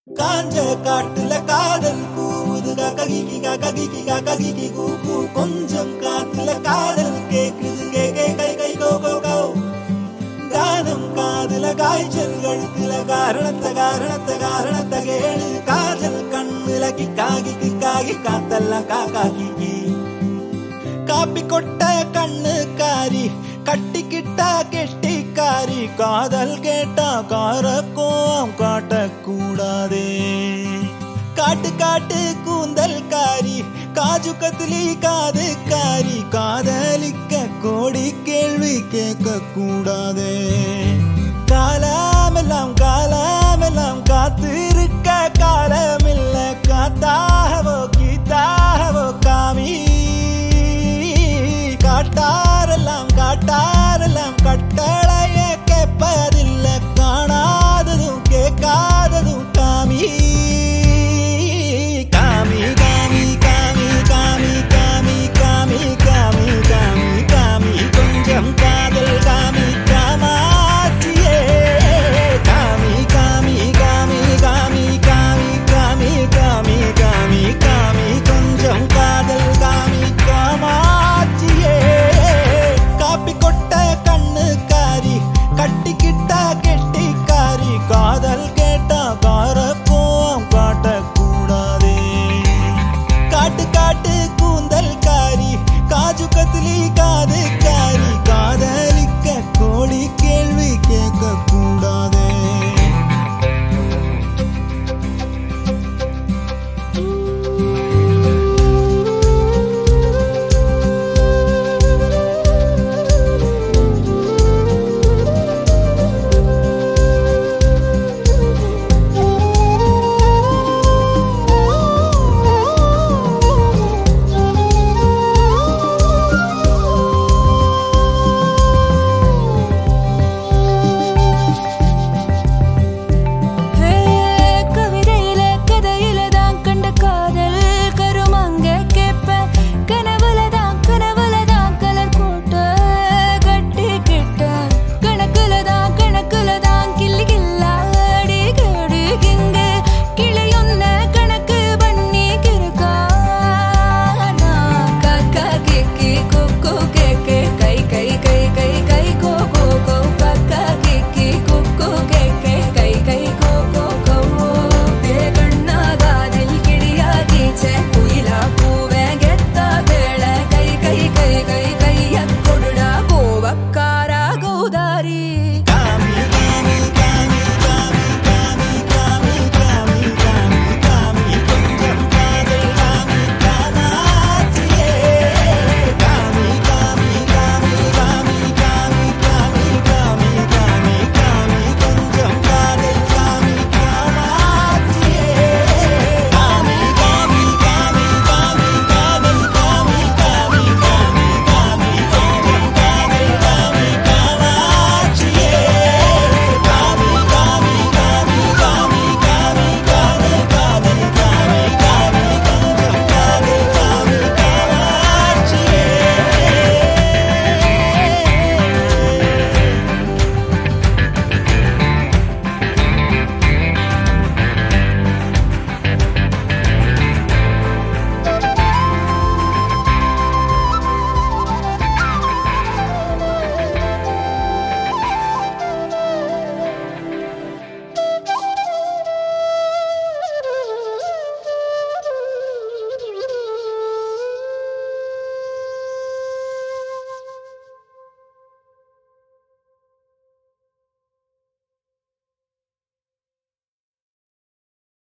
காஞ்ச காட்டுல காதல் கூவுது ககிகி ககிகி ககிகி கூ கூ கொஞ்சம் காத்துல காதல் கேக்குது கே கே கை கை கோ கோ கோ கானம் காதுல காய்ச்சல் கழுத்துல காரணத்த காரணத்த காரணத்த கேளு காதல் கண்ணுல கிக்காகி கிக்காகி காத்தெல்லாம் காக்கா கிக்கி காப்பி கொட்ட கண்ணுக்காரி கட்டிக்கிட்டா கெட்டிக்காரி காதல் கேட்டா காரக்கோம் காட்டக்கூடாதே காட்டு காட்டு கூந்தல் காரி காஜு கத்திலி காது காரி காதலிக்க கோடி கேள்வி கேட்க கூடாதே காலமெல்லாம்